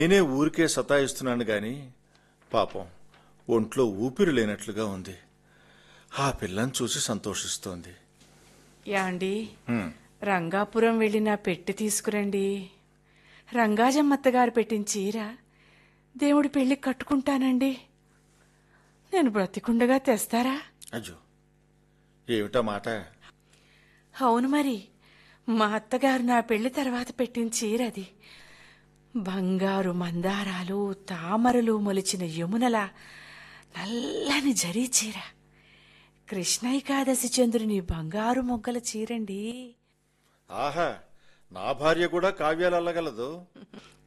నేనే ఊరికే సతాయిస్తున్నాను గాని పాపం ఒంట్లో ఊపిరి లేనట్లుగా ఉంది ఆ పిల్లని చూసి సంతోషిస్తోంది యాండి హ్మ్. రంగాపురం వెళ్ళి నా పెట్టి తీసుకురండి రంగాజమ్మత్త గారు పెట్టిన చీర దేవుడి పెళ్లి కట్టుకుంటానండి నేను బ్రతికుండగా తెస్తారా అజ్జో ఏమిటా మాట అవును మరి మా అత్తగారు నా పెళ్లి తర్వాత పెట్టిన చీర అది బంగారు మందారాలు తామరలు మొలిచిన యమునల నల్లని జరీ చీర కృష్ణ ఏకాదశి చంద్రుని బంగారు మొగ్గల చీరండి ఆహా నా భార్య కూడా కావ్యాలు అల్లగలదు